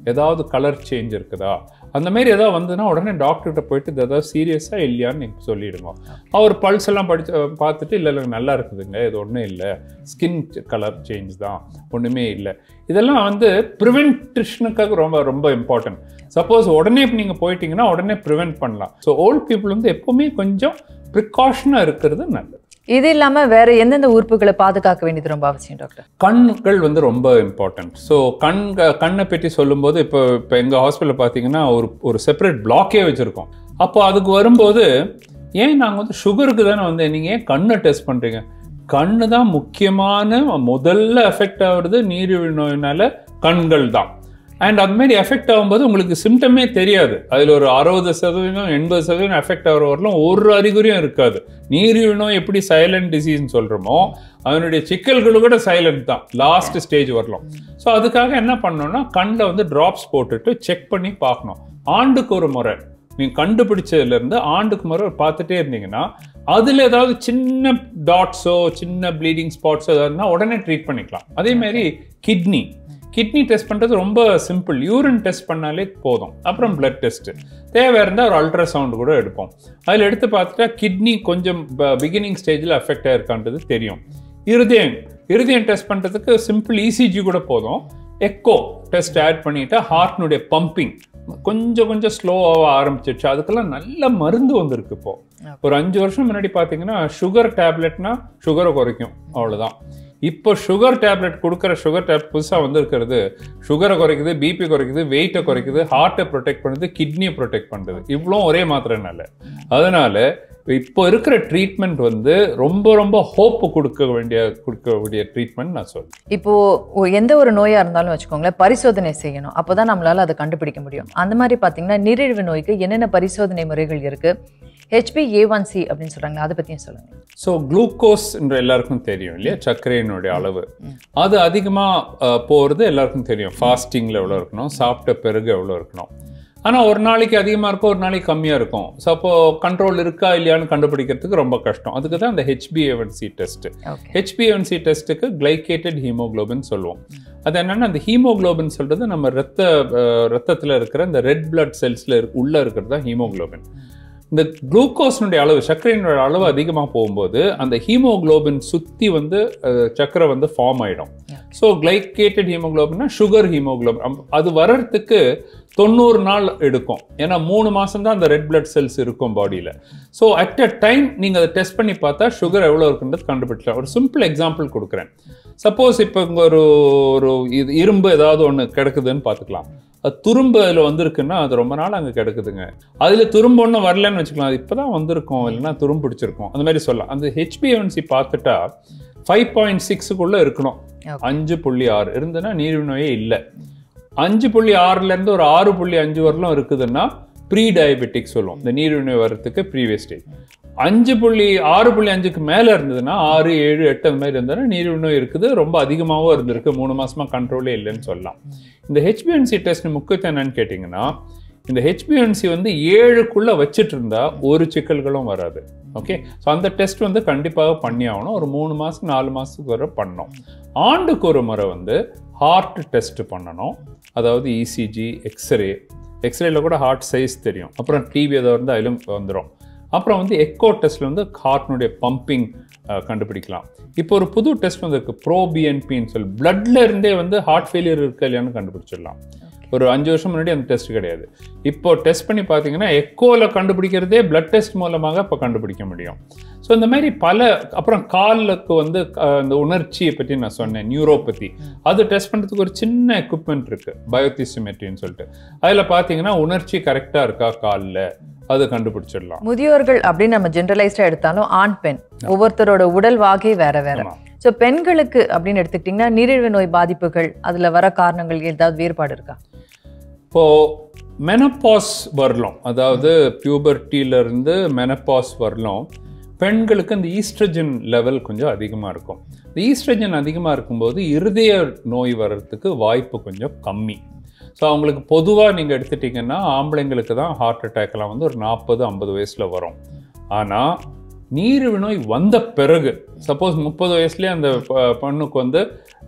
ஏதாவது கலர் சேஞ்ச் இருக்குதா அந்த மாதிரி ஏதாவது வந்ததுன்னா உடனே டாக்டர்கிட்ட போயிட்டு இது ஏதாவது சீரியஸாக இல்லையான்னு நீங்கள் சொல்லிடுங்க அவர் பல்ஸ் எல்லாம் படிச்சு பார்த்துட்டு இல்லை இல்லை நல்லா இருக்குதுங்க இது ஒன்றும் இல்லை ஸ்கின் கலர் சேஞ்ச் தான் ஒன்றுமே இல்லை இதெல்லாம் வந்து ப்ரிவென்டிஷனுக்காக ரொம்ப ரொம்ப இம்பார்ட்டன்ட் சப்போஸ் உடனே நீங்கள் போயிட்டீங்கன்னா உடனே ப்ரிவென்ட் பண்ணலாம் ஸோ ஓல்ட் பீப்புள் வந்து எப்போவுமே கொஞ்சம் ப்ரிகாஷனாக இருக்கிறது நல்லது இது இல்லாம வேற எந்தெந்த உறுப்புகளை பாதுகாக்க வேண்டியது ரொம்ப அவசியம் டாக்டர் கண்கள் வந்து ரொம்ப இம்பார்ட்டன்ட் ஸோ கண் கண்ணை பற்றி சொல்லும்போது இப்போ இப்போ எங்கள் ஹாஸ்பிட்டலில் பார்த்தீங்கன்னா ஒரு ஒரு செப்பரேட் பிளாக்கே வச்சுருக்கோம் அப்போ அதுக்கு வரும்போது ஏன் நாங்கள் வந்து சுகருக்கு தானே வந்து நீங்கள் ஏன் கண்ணை டெஸ்ட் பண்ணுறீங்க கண்ணு தான் முக்கியமான முதல்ல எஃபெக்ட் ஆகுறது நீரிழிவு நோயினால கண்கள் தான் அண்ட் அது மாதிரி எஃபெக்ட் ஆகும்போது உங்களுக்கு சிம்டமே தெரியாது அதில் ஒரு அறுபது சதவீதம் எண்பது சதவீதம் எஃபெக்ட் ஆகிற வரலாம் ஒரு அறிகுறியும் இருக்காது நீரிழிவு நோய் எப்படி சைலண்ட் டிசீஸ்னு சொல்கிறோமோ அதனுடைய சிக்கல்கள் கூட சைலண்ட் தான் லாஸ்ட் ஸ்டேஜ் வரலாம் ஸோ அதுக்காக என்ன பண்ணணும்னா கண்ணில் வந்து ட்ராப்ஸ் போட்டுட்டு செக் பண்ணி பார்க்கணும் ஆண்டுக்கு ஒரு முறை நீங்கள் கண்டுபிடிச்சதுலேருந்து ஆண்டுக்கு முறை பார்த்துட்டே இருந்தீங்கன்னா அதில் ஏதாவது சின்ன டாட்ஸோ சின்ன ப்ளீடிங் ஸ்பாட்ஸோ ஏதாவதுனா உடனே ட்ரீட் பண்ணிக்கலாம் அதே மாதிரி கிட்னி கிட்னி டெஸ்ட் பண்ணுறது ரொம்ப சிம்பிள் யூரின் டெஸ்ட் பண்ணாலே போதும் அப்புறம் பிளட் டெஸ்ட்டு தேவை இருந்தால் ஒரு அல்ட்ராசவுண்ட் கூட எடுப்போம் அதில் எடுத்து பார்த்துட்டா கிட்னி கொஞ்சம் பிகினிங் ஸ்டேஜில் அஃபெக்ட் ஆயிருக்கான்றது தெரியும் இருதயம் இருதயம் டெஸ்ட் பண்ணுறதுக்கு சிம்பிள் இசிஜி கூட போதும் எக்கோ டெஸ்ட் ஆட் பண்ணிட்டா ஹார்ட்னுடைய பம்பிங் கொஞ்சம் கொஞ்சம் ஸ்லோவாக ஆரம்பிச்சிருச்சு அதுக்கெல்லாம் நல்ல மருந்து வந்திருக்கு இப்போ ஒரு அஞ்சு வருஷம் முன்னாடி பார்த்தீங்கன்னா சுகர் டேப்லெட்னா சுகரை குறைக்கும் அவ்வளோதான் இப்போ சுகர் டேப்லெட் கொடுக்குற சுகர் டேப்லெட் புதுசாக வந்திருக்கிறது சுகரை குறைக்குது பிபி குறைக்குது வெயிட்டை குறைக்குது ஹார்ட்டை ப்ரொடெக்ட் பண்ணுது கிட்னியை ப்ரொடெக்ட் பண்ணுது இவ்வளோ ஒரே மாத்திரனால அதனால இப்போ இருக்கிற ட்ரீட்மெண்ட் வந்து ரொம்ப ரொம்ப ஹோப் கொடுக்க வேண்டிய கொடுக்க வேண்டிய ட்ரீட்மெண்ட் நான் சொல்றேன் இப்போ ஒ- எந்த ஒரு நோயா இருந்தாலும் வச்சுக்கோங்களேன் பரிசோதனை செய்யணும் அப்பதான் நம்மளால அதை கண்டுபிடிக்க முடியும் அந்த மாதிரி பாத்தீங்கன்னா நீரிழிவு நோய்க்கு என்னென்ன பரிசோதனை முறைகள் இருக்கு ஹெச்பி ஏ ஒன் சி அப்படின்னு சொல்றாங்களா அதை பத்தியும் சொல்லுங்க ஸோ குளுக்கோஸ் என்ற எல்லாருக்கும் தெரியும் இல்லையா சர்க்கரையினுடைய அளவு அது அதிகமாக போகிறது எல்லாருக்கும் தெரியும் ஃபாஸ்டிங்கில் எவ்வளோ இருக்கணும் சாப்பிட்ட பிறகு எவ்வளோ இருக்கணும் ஆனால் ஒரு நாளைக்கு அதிகமாக இருக்கும் ஒரு நாளைக்கு கம்மியாக இருக்கும் ஸோ அப்போ கண்ட்ரோல் இருக்கா இல்லையான்னு கண்டுபிடிக்கிறதுக்கு ரொம்ப கஷ்டம் அதுக்கு தான் அந்த ஹெச்பிஏவன்சி டெஸ்ட்டு ஓகே ஹெச்பிஎன்சி டெஸ்ட்டுக்கு கிளைகேட்டட் ஹீமோகுளோபின் சொல்லுவோம் அது என்னன்னா அந்த ஹீமோகுளோபின் சொல்றது நம்ம ரத்த அஹ், ரத்தத்துல இருக்கிற இந்த ரெட் பிளட் செல்ஸ்ல உள்ள இருக்கிறது தான் ஹீமோகுளோபின் இந்த குளுக்கோஸ்னுடைய அளவு சர்க்கரையினுடைய அளவு அதிகமாக போகும்போது அந்த ஹீமோகுளோபின் சுத்தி வந்து அஹ், சர்க்கரை வந்து ஃபார்ம் ஆயிடும் ஸோ கிளைகேட்டட் ஹீமோகுளோபின்னா சுகர் ஹீமோகுளோபின் அது வர்றதுக்கு தொண்ணூறு நாள் எடுக்கும் ஏன்னா மூணு மாசம் தான் அந்த ரெட் பிளட் செல்ஸ் இருக்கும் பாடியில் ஸோ அட் அ டைம் நீங்கள் அதை டெஸ்ட் பண்ணி பார்த்தா சுகர் எவ்வளோ இருக்குன்றது கண்டுபிடிச்சலாம் ஒரு சிம்பிள் எக்ஸாம்பிள் கொடுக்குறேன் சப்போஸ் இப்போ இங்கே ஒரு ஒரு இது இரும்பு ஏதாவது ஒன்று கிடக்குதுன்னு பார்த்துக்கலாம் அது துரும்பு அதில் வந்திருக்குன்னா அது ரொம்ப நாள் அங்கே கிடக்குதுங்க அதில் துரும்பு ஒன்றும் வரலன்னு வச்சுக்கலாம் அது இப்போ தான் வந்திருக்கும் இல்லைன்னா துரும்பு பிடிச்சிருக்கும் அந்த மாதிரி சொல்லலாம் அந்த ஹெச்பிஎன்சி பார்த்துட்டா ஃபைவ் பாயிண்ட் சிக்ஸுக்குள்ளே இருக்கணும் Okay. அஞ்சு புள்ளி ஆறு இருந்ததுன்னா நீரிழிவு நோயே இல்லை அஞ்சு புள்ளி ஆறுலேருந்து ஒரு ஆறு புள்ளி அஞ்சு வரலும் இருக்குதுன்னா ப்ரீ டயபெட்டிக் சொல்லுவோம் இந்த நீரிழிவு நோய் வர்றதுக்கு ப்ரீவியஸ் ஸ்டேஜ் அஞ்சு புள்ளி ஆறு புள்ளி அஞ்சுக்கு மேலே இருந்ததுன்னா ஆறு ஏழு எட்டு அந்த மாதிரி இருந்ததுன்னா நீரிழிவு நோய் இருக்குது ரொம்ப அதிகமாகவும் இருந்திருக்கு மூணு மாசமா கண்ட்ரோலே இல்லைன்னு சொல்லலாம் இந்த ஹெச்பிஎன்சி டெஸ்ட் முக்கியத்துவம் என்னன்னு கேட்டிங்கன்னா இந்த ஹெச்பிஎன்சி வந்து ஏழுக்குள்ள வச்சிட்டு இருந்தா ஒரு சிக்கல்களும் வராது ஓகே ஸோ அந்த டெஸ்ட் வந்து கண்டிப்பாக பண்ணி ஆகணும் ஒரு மூணு மாதம் நாலு மாதத்துக்கு வரை பண்ணணும் ஆண்டுக்கு ஒரு முறை வந்து ஹார்ட் டெஸ்ட் பண்ணணும் அதாவது இசிஜி எக்ஸ்ரே எக்ஸ்ரேல கூட ஹார்ட் சைஸ் தெரியும் அப்புறம் டிவி ஏதாவது வந்து அதிலும் வந்துடும் அப்புறம் வந்து எக்கோ டெஸ்ட்ல வந்து ஹார்ட்னுடைய பம்பிங் கண்டுபிடிக்கலாம் இப்போ ஒரு புது டெஸ்ட் வந்திருக்கு ப்ரோபிஎன்பின்னு சொல்லி பிளட்ல இருந்தே வந்து ஹார்ட் ஃபெயிலியர் இருக்கா இல்லையான்னு கண்டுபிடிச்சிடலாம் ஒரு அஞ்சு வருஷம் முன்னாடி அந்த டெஸ்ட் கிடையாது இப்போ டெஸ்ட் பண்ணி பார்த்தீங்கன்னா எக்கோவில் கண்டுபிடிக்கிறதே பிளட் டெஸ்ட் மூலமாக இப்போ கண்டுபிடிக்க முடியும் ஸோ இந்த மாதிரி பல அப்புறம் காலுக்கு வந்து அஹ், இந்த உணர்ச்சியை பற்றி நான் சொன்னேன் நியூரோபதி அது டெஸ்ட் பண்ணுறதுக்கு ஒரு சின்ன எக்யூப்மெண்ட் இருக்கு பயோதிசிமெட்ரின்னு சொல்லிட்டு அதில் பார்த்தீங்கன்னா உணர்ச்சி கரெக்டாக இருக்கா காலில் அது கண்டுபிடிச்சிடலாம் முதியோர்கள் அப்படின்னு நம்ம ஜென்ரலைஸ்டா எடுத்தாலும் ஆண் பெண் ஒவ்வொருத்தரோட உடல் வாகை வேற வேற ஆமா. ஸோ பெண்களுக்கு அப்படின்னு எடுத்துக்கிட்டிங்கன்னா நீரிழிவு நோய் பாதிப்புகள் அதுல வர காரணங்கள் ஏதாவது வேறுபாடு இருக்கா இப்போ மெனப்பாஸ் வரலாம் அதாவது puberty-ல இருந்து மெனப்பாஸ் வரலாம் பெண்களுக்கு அந்த ஈஸ்ட்ரஜன் லெவல் கொஞ்சம் அதிகமாக இருக்கும் இந்த ஈஸ்ட்ரஜன் அதிகமாக இருக்கும்போது இருதய நோய் வர்றதுக்கு வாய்ப்பு கொஞ்சம் கம்மி ஸோ அவங்களுக்கு பொதுவாக நீங்கள் எடுத்துட்டிங்கன்னா ஆம்பளைங்களுக்கு தான் ஹார்ட் அட்டாக்லாம் வந்து ஒரு நாற்பது ஐம்பது வயசில் வரும் ஆனால் நீரிழிவு நோய் வந்த பிறகு சப்போஸ் முப்பது வயசுலேயே அந்த ப- பெண்ணுக்கு வந்து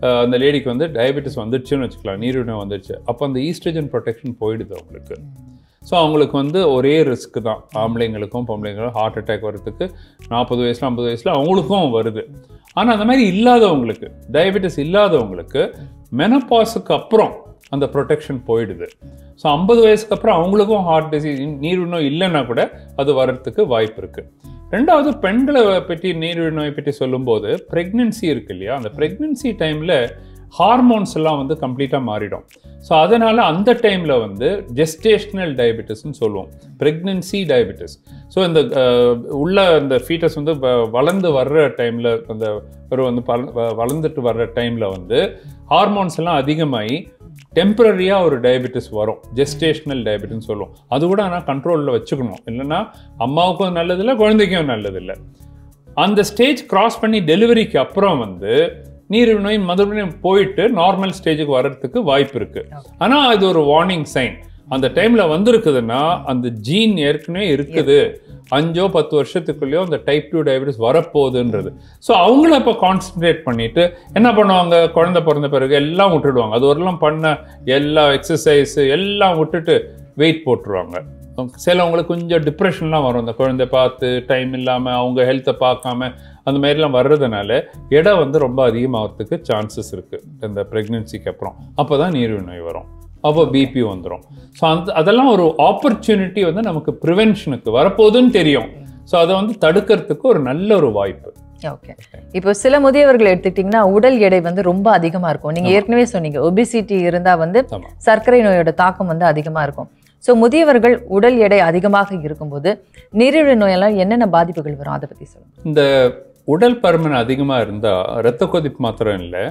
அஹ், அந்த லேடிக்கு வந்து டயபெட்டிஸ் வந்துடுச்சுன்னு வச்சுக்கலாம் நீரிழிவு வந்துடுச்சு அப்போ அந்த ஈஸ்ட்ரஜன் ப்ரொடெக்ஷன் போயிடுது அவங்களுக்கு ஸோ அவங்களுக்கு வந்து ஒரே ரிஸ்க் தான் ஆம்பளைங்களுக்கும் பொம்பளைங்களுக்கும் ஹார்ட் அட்டாக் வர்றதுக்கு நாற்பது வயசுல ஐம்பது வயசுல அவங்களுக்கும் வருது ஆனால் அந்த மாதிரி இல்லாதவங்களுக்கு டயபெட்டிஸ் இல்லாதவங்களுக்கு மெனப்பாஸுக்கு அப்புறம் அந்த ப்ரொடெக்ஷன் போயிடுது ஸோ ஐம்பது வயசுக்கு அப்புறம் அவங்களுக்கும் ஹார்ட் டிசீஸ் நீரிழிவு நோய் இல்லைன்னா கூட அது வர்றதுக்கு வாய்ப்பு இருக்கு ரெண்டாவது பெண்களை பற்றி நீரிழிவு நோய் பற்றி சொல்லும்போது ப்ரெக்னென்சி இருக்கு இல்லையா அந்த ப்ரெக்னென்சி டைமில் ஹார்மோன்ஸ் எல்லாம் வந்து கம்ப்ளீட்டாக மாறிடும் ஸோ அதனால அந்த டைமில் வந்து ஜெஸ்டேஷனல் டயபெட்டிஸ்னு சொல்லுவோம் ப்ரெக்னென்சி டயபெட்டிஸ் ஸோ இந்த அஹ், உள்ள அந்த ஃபீட்டஸ் வந்து வ- வளர்ந்து வர்ற டைமில் அந்த ஒரு வந்து பல- வ- வளர்ந்துட்டு வர்ற டைமில் வந்து ஹார்மோன்ஸ் எல்லாம் அதிகமாகி டெம்பரரியாக ஒரு டயபெட்டிஸ் வரும் ஜெஸ்டேஷனல் டயபெட்டின்னு சொல்லுவோம் அது கூட ஆனால் கண்ட்ரோலில் வச்சுக்கணும் இல்லைன்னா அம்மாவுக்கும் நல்லதில்லை குழந்தைக்கும் நல்லதில்லை அந்த ஸ்டேஜ் கிராஸ் பண்ணி டெலிவரிக்கு அப்புறம் வந்து நீரிழிவு நோய் மறுபடியும் போயிட்டு நார்மல் ஸ்டேஜுக்கு வர்றதுக்கு வாய்ப்பு இருக்கு ஆனா அது ஒரு வார்னிங் சைன் அந்த டைம்ல வந்திருக்குதுன்னா அந்த ஜீன் ஏற்கனவே இருக்குது அஞ்சோ பத்து வருஷத்துக்குள்ளேயோ அந்த டைப் டூ டயபெட்டிஸ் வரப்போகுதுன்றது ஸோ அவங்கள இப்போ கான்சென்ட்ரேட் பண்ணிட்டு என்ன பண்ணுவாங்க குழந்தை பிறந்த பிறகு எல்லாம் விட்டுடுவாங்க அது வரலாம் பண்ண எல்லா எக்ஸசைஸ் எல்லாம் விட்டுட்டு வெயிட் போட்டுருவாங்க சிலவங்களுக்கு கொஞ்சம் டிப்ரெஷன்லாம் வரும் அந்த குழந்தை பார்த்து டைம் இல்லாமல் அவங்க ஹெல்த்தை பார்க்காம அந்த மாதிரிலாம் வர்றதுனால எடை வந்து ரொம்ப அதிகமாகிறதுக்கு சான்சஸ் இருக்குது இந்த ப்ரெக்னென்சிக்கு அப்புறம் அப்போ தான் நீரிழிவு நோய் வரும் அப்போ பிபி வந்துடும் ஸோ அந்த அதெல்லாம் ஒரு ஆப்பர்ச்சுனிட்டி வந்து நமக்கு ப்ரிவென்ஷனுக்கு வரப்போகுதுன்னு தெரியும் ஸோ அதை வந்து தடுக்கிறதுக்கு ஒரு நல்ல ஒரு வாய்ப்பு ஓகே இப்போ சில முதியவர்கள் எடுத்துக்கிட்டிங்கன்னா உடல் எடை வந்து ரொம்ப அதிகமா இருக்கும் நீங்க ஏற்கனவே சொன்னீங்க ஒபிசிட்டி இருந்தா வந்து ஆமா. சர்க்கரை நோயோட தாக்கம் வந்து அதிகமா இருக்கும் ஸோ முதியவர்கள் உடல் எடை அதிகமாக இருக்கும்போது நீரிழிவு நோயெல்லாம் என்னென்ன பாதிப்புகள் வரும் அதை பத்தி சொல்லுங்க இந்த உடல் பருமன் அதிகமாக இருந்தால் இரத்த கொதிப்பு மாத்திரம் இல்லை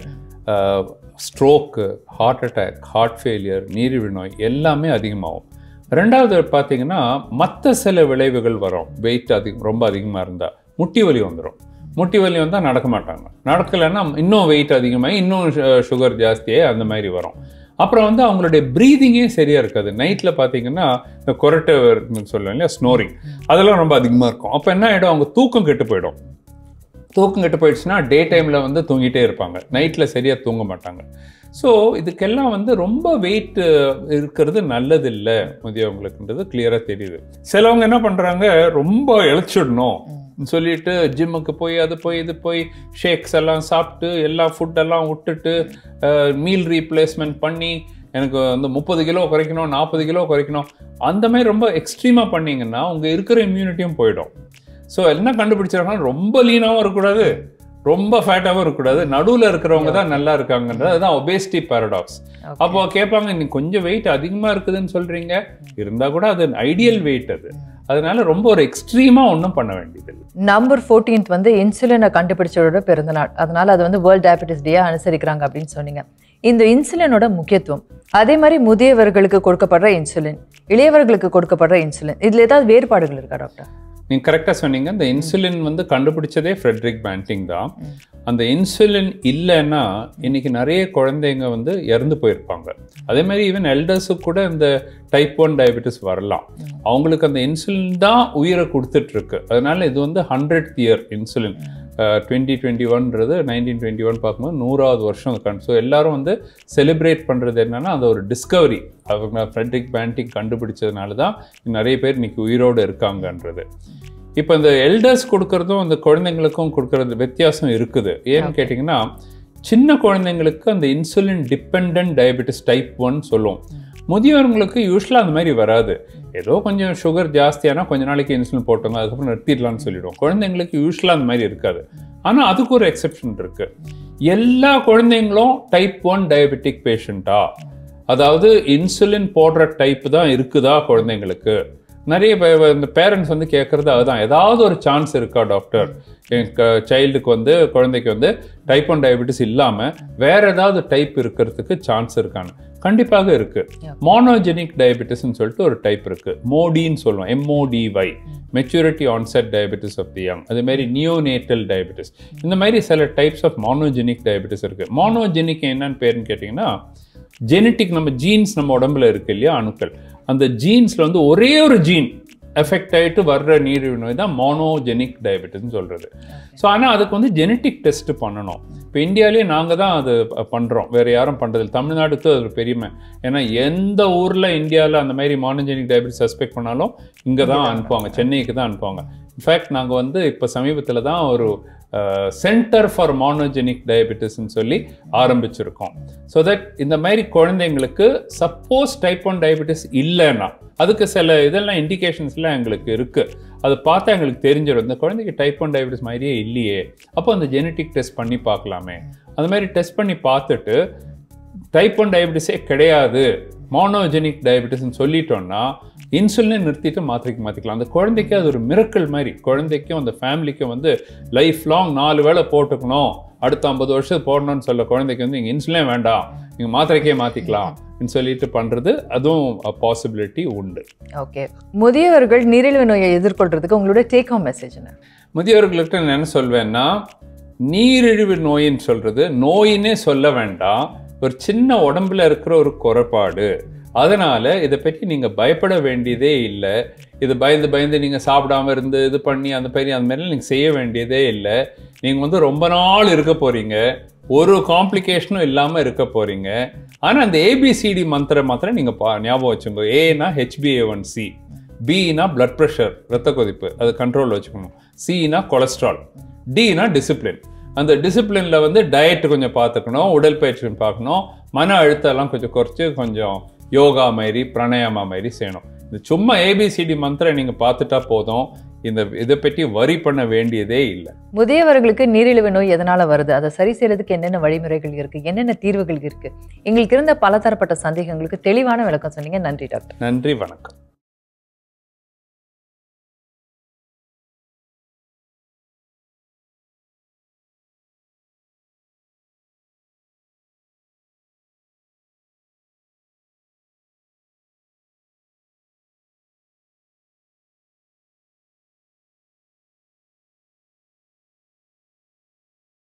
stroke heart attack heart failure நீரிழிவு நோய் எல்லாமே அதிகமாகும் ரெண்டாவது பார்த்தீங்கன்னா மற்ற சில விளைவுகள் வரும் வெயிட் அதிகம் ரொம்ப அதிகமாக இருந்தால் முட்டி வலி வந்துடும் முட்டி வலி வந்தால் நடக்க மாட்டாங்க நடக்கலைன்னா இன்னும் வெயிட் அதிகமாகி இன்னும் சுகர் ஜாஸ்தியாகி அந்த மாதிரி வரும் அப்புறம் வந்து அவங்களுடைய ப்ரீதிங்கே சரியாக இருக்காது நைட்டில் பார்த்தீங்கன்னா இந்த கொரட்டை சொல்லுவோம் இல்லையா ஸ்னோரிங் அதெல்லாம் ரொம்ப அதிகமாக இருக்கும் அப்போ என்ன ஆகிடும் அவங்க தூக்கம் கெட்டு போயிடும் தூக்கம் கெட்டு போயிடுச்சுன்னா டே டைமில் வந்து தூங்கிட்டே இருப்பாங்க நைட்டில் சரியாக தூங்க மாட்டாங்க ஸோ இதுக்கெல்லாம் வந்து ரொம்ப வெயிட் இருக்கிறது நல்லதில்லை முதியவங்களுக்குன்றது கிளியராக தெரியுது சிலவங்க என்ன பண்ணுறாங்க ரொம்ப இழைச்சிடணும் சொல்லிட்டு ஜிம்முக்கு போய் அது போய் இது போய் ஷேக்ஸ் எல்லாம் சாப்பிட்டு எல்லா ஃபுட்டெல்லாம் விட்டுட்டு மீல் ரீப்ளேஸ்மெண்ட் பண்ணி எனக்கு வந்து முப்பது கிலோ குறைக்கணும் நாற்பது கிலோ குறைக்கணும் அந்த மாதிரி ரொம்ப எக்ஸ்ட்ரீமாக பண்ணீங்கன்னா உங்கள் இருக்கிற இம்யூனிட்டியும் போயிடும் ஸோ என்ன கண்டுபிடிச்சிருக்காங்க ரொம்ப லீனாகவும் இருக்கக்கூடாது ரொம்ப ஃபேட்டாகவும் இருக்கக்கூடாது நடுவில் இருக்கிறவங்க தான் நல்லா இருக்காங்கன்றது அதுதான் ஒபேசிட்டி பாரடாக்ஸ் அப்போ கேட்பாங்க நீ கொஞ்சம் வெயிட் அதிகமாக இருக்குதுன்னு சொல்றீங்க இருந்தால் கூட அது ஐடியல் வெயிட் அது அதனால ரொம்ப ஒரு எக்ஸ்ட்ரீமா ஒன்றும் பண்ண வேண்டியது இல்லை நம்பர் 14th வந்து இன்சுலினை கண்டுபிடிச்சவரோட பிறந்தநாள் அதனால அது வந்து வேர்ல்ட் டயபெட்டிஸ் டே அனுசரிக்கிறாங்க அப்படின்னு சொன்னீங்க இந்த இன்சுலினோட முக்கியத்துவம் அதே மாதிரி முதியவர்களுக்கு கொடுக்கப்படுற இன்சுலின் இளையவர்களுக்கு கொடுக்கப்படுற இன்சுலின் இதுல ஏதாவது வேறுபாடுகள் இருக்கா டாக்டர் நீங்க கரெக்டாக சொன்னீங்க இந்த இன்சுலின் வந்து கண்டுபிடிச்சதே ஃப்ரெட்ரிக் பேண்டிங் தான் அந்த இன்சுலின் இல்லைன்னா இன்னைக்கு நிறைய குழந்தைங்க வந்து இறந்து போயிருப்பாங்க அதே மாதிரி ஈவன் எல்டர்ஸுக்கு கூட இந்த டைப் ஒன் டயபெட்டிஸ் வரலாம் அவங்களுக்கு அந்த இன்சுலின் தான் உயிரை கொடுத்துட்டு இருக்கு அதனால இது வந்து hundred year insulin twenty twenty ஒன்றது நைன்டீன் டுவெண்ட்டி ஒன் பார்க்கும்போது நூறாவது வருஷம் இருக்காங்க ஸோ எல்லாரும் வந்து செலிப்ரேட் பண்ணுறது என்னன்னா அது ஒரு டிஸ்கவரி அவங்க ஃப்ரெட்ரிக் பேண்டிங் கண்டுபிடிச்சதுனால தான் நிறைய பேர் இன்னைக்கு உயிரோடு இருக்காங்கன்றது இப்போ இந்த எல்டர்ஸ் கொடுக்கறதும் அந்த குழந்தைங்களுக்கும் கொடுக்கறது வித்தியாசம் இருக்குது ஏன்னு கேட்டிங்கன்னா சின்ன குழந்தைங்களுக்கு அந்த insulin depend diabetes type one சொல்லுவோம் முதியவர்களுக்கு யூஸ்வலாக அந்த மாதிரி வராது ஏதோ கொஞ்சம் சுகர் ஜாஸ்தியானா கொஞ்ச நாளைக்கு இன்சுலின் போட்டோங்க அதுக்கப்புறம் நிறுத்திடலாம்னு சொல்லிடுவோம் குழந்தைங்களுக்கு யூஸ்வலாக அந்த மாதிரி இருக்காது ஆனால் அதுக்கு ஒரு எக்ஸெப்ஷன் இருக்கு எல்லா குழந்தைங்களும் டைப் ஒன் டயபெட்டிக் பேஷண்ட்டா அதாவது இன்சுலின் போடுற டைப் தான் இருக்குதா குழந்தைங்களுக்கு நிறைய பே- இந்த பேரண்ட்ஸ் வந்து கேட்குறது அதுதான் ஏதாவது ஒரு சான்ஸ் இருக்கா டாக்டர் என் சைல்டுக்கு வந்து குழந்தைக்கு வந்து டைப் ஒன் டயபெட்டிஸ் இல்லாமல் வேற ஏதாவது டைப் இருக்கிறதுக்கு சான்ஸ் இருக்கான்னு கண்டிப்பாக இருக்கு மோனோஜெனிக் டயபெட்டிஸ்னு சொல்லிட்டு ஒரு டைப் இருக்கு மோடின்னு சொல்லுவோம் MODY maturity onset diabetes of the young அதே மாதிரி நியோனேட்டல் டயபெட்டிஸ் இந்த மாதிரி சில டைப்ஸ் ஆஃப் மோனோஜெனிக் டயபெட்டிஸ் இருக்கு மோனோஜெனிக் என்னன்னு பேருன்னு கேட்டிங்கன்னா ஜெனட்டிக் நம்ம ஜீன்ஸ் நம்ம உடம்புல இருக்கு இல்லையா அணுக்கள் அந்த ஜீன்ஸ்ல வந்து ஒரே ஒரு ஜீன் எஃபெக்ட் ஆயிட்டு வர்ற நீரிழிவு நோய் தான் மோனோஜெனிக் டயபெட்டிஸ்னு சொல்றது ஸோ ஆனால் அதுக்கு வந்து ஜெனட்டிக் டெஸ்ட் பண்ணணும் இப்போ இந்தியாவிலேயே நாங்கள் தான் அது ப- பண்றோம் வேற யாரும் பண்றதில்ல தமிழ்நாடுக்கு அது ஒரு பெருமை ஏன்னா எந்த ஊர்ல இந்தியாவில் அந்த மாதிரி மோனோஜெனிக் டயபெட்டிஸ் சஸ்பெக்ட் பண்ணாலும் இங்கே தான் அனுப்புவாங்க சென்னைக்கு தான் அனுப்புவாங்க இன்ஃபேக்ட் நாங்கள் வந்து இப்போ சமீபத்தில் தான் ஒரு சென்டர் ஃபார் மோனோஜெனிக் டயபெட்டிஸ்ன்னு சொல்லி ஆரம்பிச்சிருக்கோம் ஸோ தட் இந்த மாதிரி குழந்தைங்களுக்கு சப்போஸ் டைப் ஒன் டயபெட்டிஸ் இல்லைன்னா அதுக்கு சில இதெல்லாம் இண்டிகேஷன்ஸ்லாம் எங்களுக்கு இருக்கு அது பார்த்தா எங்களுக்கு தெரிஞ்சிடும் இந்த குழந்தைக்கு டைப் ஒன் டயபெட்டிஸ் மாதிரியே இல்லையே அப்போ அந்த ஜெனட்டிக் டெஸ்ட் பண்ணி பார்க்கலாமே அந்த மாதிரி டெஸ்ட் பண்ணி பார்த்துட்டு டைப் ஒன் டயபெட்டிஸே கிடையாது மோனோஜெனிக் டயபெட்டிஸ்னு சொல்லிட்டோம்னா இன்சுலினை நிறுத்திட்டு மாத்திரைக்கு மாற்றிக்கலாம் அந்த குழந்தைக்கு அது ஒரு மிரக்கல் மாதிரி குழந்தைக்கும் அந்த ஃபேமிலிக்கும் வந்து லைஃப் லாங் நாலு வேளை போட்டுக்கணும் அடுத்த ஐம்பது வருஷம் போடணும்னு சொல்ல குழந்தைக்கு வந்து நீங்கள் இன்சுலினே வேண்டாம் நீங்கள் மாத்திரைக்கே மாற்றிக்கலாம் சொல்லிட்டு பண்ணுறது அதுவும் பாசிபிலிட்டி உண்டு ஓகே முதியவர்கள் நீரிழிவு நோயை எதிர்கொள்றதுக்கு உங்களோட டேக் ஹோம் மெசேஜ் என்ன முதியவர்கள்ட்ட நான் என்ன சொல்வேன்னா நீரிழிவு நோயின்னு சொல்றது நோயினே சொல்ல வேண்டாம் ஒரு சின்ன உடம்புல இருக்கிற ஒரு குறைபாடு அதனால இதை பற்றி நீங்க பயப்பட வேண்டியதே இல்லை இது பயந்து பயந்து நீங்க சாப்பிடாம இருந்து இது பண்ணி அந்த மாதிரி அந்த மாதிரிலாம் நீங்க செய்ய வேண்டியதே இல்லை நீங்க வந்து ரொம்ப நாள் இருக்க போறீங்க ஒரு காம்ப்ளிகேஷனும் இல்லாம இருக்க போறீங்க ஆனா அந்த ஏபிசிடி மந்திரம் மாத்திரம் நீங்க பா- ஞாபகம் வச்சுக்கோங்க ஏனா ஹெச்பிஏ ஒன் சி பினா பிளட் ப்ரெஷர் ரத்த கொதிப்பு அது கண்ட்ரோல் வச்சுக்கணும் சினா கொலஸ்ட்ரால் டினா டிசிப்ளின் அந்த டிசிப்ளின்ல வந்து டயட் கொஞ்சம் பார்த்துக்கணும் உடற்பயிற்சி பார்க்கணும் மன அழுத்தம்லாம் கொஞ்சம் குறைச்சு கொஞ்சம் யோகா மாதிரி பிராணாயாமா மாதிரி செய்யணும் இது சும்மா ஏபிசிடி மந்திரம் நீங்க பார்த்துட்டா போதும் இந்த இதை பற்றி வரி பண்ண வேண்டியதே இல்லை முதியவர்களுக்கு நீரிழிவு நோய் எதனால வருது அதை சரி செய்யறதுக்கு என்னென்ன வழிமுறைகள் இருக்கு என்னென்ன தீர்வுகள் இருக்கு எங்களுக்கு இருந்த பலதரப்பட்ட சந்தேகங்களுக்கு தெளிவான விளக்கம் சொன்னீங்க நன்றி டாக்டர் நன்றி வணக்கம்